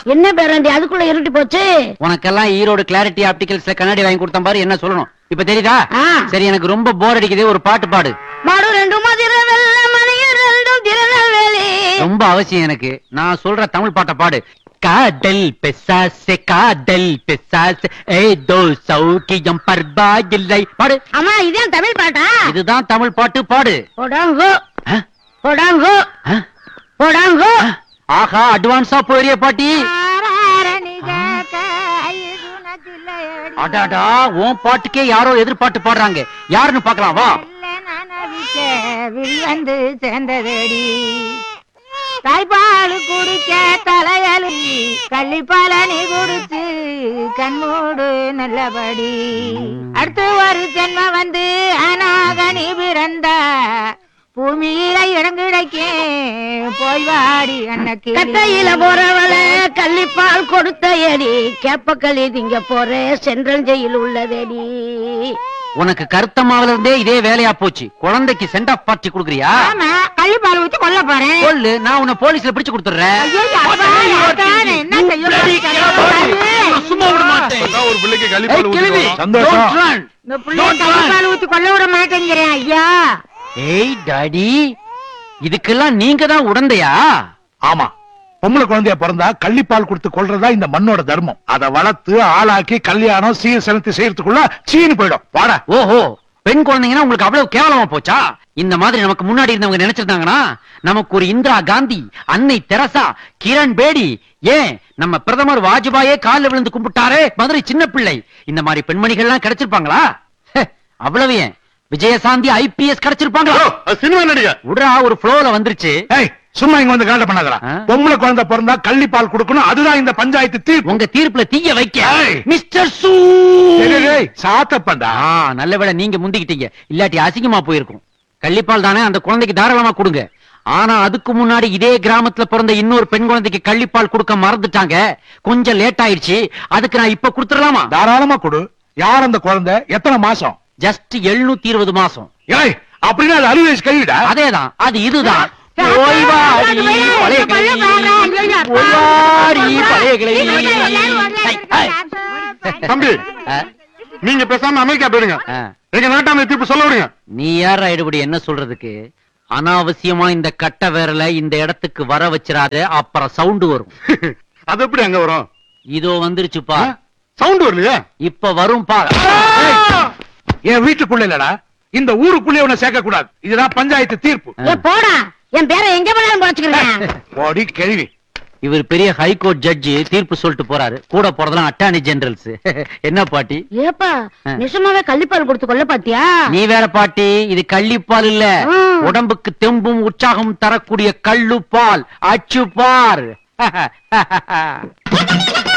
என்ன பேராண்டி அதுக்குள்ள இருட்டி போச்சு உனக்கெல்லாம் ஈரோடு கிளாரிட்டி ஆப்டிகல்ஸ்ல கண்ணாடி வாங்கி கொடுத்த பாரு என்ன சொல்லணும் இப்ப தெரியுதா ஆ. சரி எனக்கு ரொம்ப போர் அடிக்குது ஒரு பாட்டு பாடு மாடு ரெண்டு மதிர வெள்ள மணியர் ரெண்டும் திருநெல்வேலி ரொம்ப அவசியம் எனக்கு நான் சொல்ற தமிழ் பாட்டை பாடு காதல் பெசாசே காதல் பெசாசே ஏதோ சௌக்கியம் பர்பா இல்லை பாடு அம்மா இதான் தமிழ் பாட்டா இதுதான் தமிழ் பாட்டு பாடு போடாங்கோ ஆ? போடாங்கோ ஆ? போடாங்கோ ஆ? ஆஹா அட்வான்ஸா போறிய பாட்டி அடாடா உன் பாட்டுக்கே யாரோ எதிர்பாட்டு பாடுறாங்க யாருன்னு பார்க்கலாம் வா வந்து சேர்ந்ததடி தாய்ப்பால் குடிக்க தலையலி கள்ளிப்பாலனி குடிச்சு கண்மூடு நல்லபடி அடுத்து ஒரு ஜென்ம வந்து அனாகனி பிறந்தா பூமியில இடம் கிடைக்கும் போய் வாடி அன்னைக்கு கட்டையில போறவள கள்ளிப்பால் கொடுத்த எடி கேப்பக்களி திங்க போற சென்றஞ்சையில் உள்ளதடி உனக்கு கருத்தமாவில இருந்தே இதே வேலையா போச்சு குழந்தைக்கு சென்ட் ஆஃப் பார்ட்டி குடுக்குறியா ஆமா கள்ளிப்பால் ஊத்தி கொல்ல போறேன் சொல்லு நான் உன்னை போலீஸ்ல பிடிச்சு கொடுத்துறேன் ஐயோ, அப்பா, அதான் என்ன செய்ய போறீங்க? சும்மா விட மாட்டேன் இப்பதான் ஒரு பிள்ளைக்கு ஏய், கழிப்பால் கிழவி, ஊத்திடுவோம். சந்தோஷம் don't run. இந்த புள்ளைய கள்ளிப்பால் ஊத்தி கொல்ல விட மாட்டேங்கிறேன் ஐயா ஏய் டாடி இதுக்கெல்லாம் நீங்க தான் உடந்தையா ஆமா பொம்பளை குழந்தைய பிறந்தா கள்ளிப்பால் கொடுத்து கொள்றதா இந்த மண்ணோட தர்மம் அதை வளர்த்து ஆளாக்கி கல்யாணம் சீர் செலுத்தி செய்யறதுக்குள்ள சீனு போயிடும் வாடா ஓஹோ பெண் குழந்தைங்கன்னா உங்களுக்கு அவ்வளவு கேவலமா போச்சா இந்த மாதிரி நமக்கு முன்னாடி இருந்தவங்க நினைச்சிருந்தாங்கன்னா நமக்கு ஒரு இந்திரா காந்தி அன்னை தெரசா கிரண் பேடி ஏன் நம்ம பிரதமர் வாஜ்பாயே காலில் விழுந்து கும்பிட்டாரே மதுரை சின்ன பிள்ளை இந்த மாதிரி பெண்மணிகள்லாம் கிடைச்சிருப்பாங்களா ஹே, அவ்வளவு ஏன் விஜயசாந்தி ஐபிஎஸ் கிடைச்சிருப்பாங்களா சினிமா நடிகர் உடா ஒரு ஃப்ளோல வந்துருச்சு ஏய் சும்மா இங்க வந்து காட்ட பண்ணாதடா ஆ? பொம்பளை குழந்தை பிறந்தா கள்ளிப்பால் கொடுக்கணும் அதுதான் இந்த பஞ்சாயத்து தீர்ப்பு உங்க தீர்ப்புல தீய வைக்க ஏய். மிஸ்டர் சூ டேய், டேய், டேய், சாத்தப்பண்டா ஆ, நல்ல வேளை நீங்க முந்திக்கிட்டீங்க இல்லாட்டி அசிங்கமா போயிருக்கும் கள்ளிப்பால் தானே அந்த குழந்தைக்கு தாராளமா கொடுங்க ஆனா அதுக்கு முன்னாடி இதே கிராமத்துல பிறந்த இன்னொரு பெண் குழந்தைக்கு கள்ளிப்பால் கொடுக்க மறந்துட்டாங்க கொஞ்சம் லேட் ஆயிடுச்சு அதுக்கு நான் இப்ப கொடுத்துடலாமா தாராளமா கொடு யார் அந்த குழந்தை எத்தனை மாசம் ஜஸ்ட் எழுநூத்தி இருபது மாசம் ஏய் அப்படின்னா அது அறுபது வயசு கழிவிடா அதேதான் அது இதுதான் ஓய்வாடி பழைய கிளவி ஓய்வாடி பழைய கிளவி ஐ, ஐ. தம்பி ஆ, நீங்க பேசாம அமெரிக்கா போயிடுங்க ஆ. எங்க நாட்டாம தீர்ப்பு சொல்ல விடுங்க நீ யாரா எடுபடி என்ன சொல்றதுக்கு அனாவசியமா இந்த கட்ட விரல இந்த இடத்துக்கு வர வச்சிராத அப்புறம் சவுண்ட் வரும் அது எப்படி அங்க வரும் இதோ வந்துருச்சுப்பா சவுண்ட் வரலையா இப்ப வரும் பா என் வீட்டுக்குள்ள இல்லடா இந்த ஊருக்குள்ளே உன்னை சேர்க்க கூடாது இதுதான் பஞ்சாயத்து தீர்ப்பு ஏ போடா என் பேரை எங்க போனாலும் குறைச்சுக்கிறேன் போடி கேள்வி இவர் பெரிய ஹைகோர்ட் ஜட்ஜி தீர்ப்பு சொல்லிட்டு போறாரு கூட போறதெல்லாம் அட்டார்னி ஜெனரல்ஸ் என்ன பாட்டி ஏப்பா நிஜமாவே கள்ளிப்பால் கொடுத்து கொல்ல பாத்தியா நீ வேற பாட்டி இது கள்ளிப்பால் இல்ல ம். உடம்புக்கு தெம்பும் உற்சாகம் தரக்கூடிய கள்ளுப்பால் அச்சுப்பார்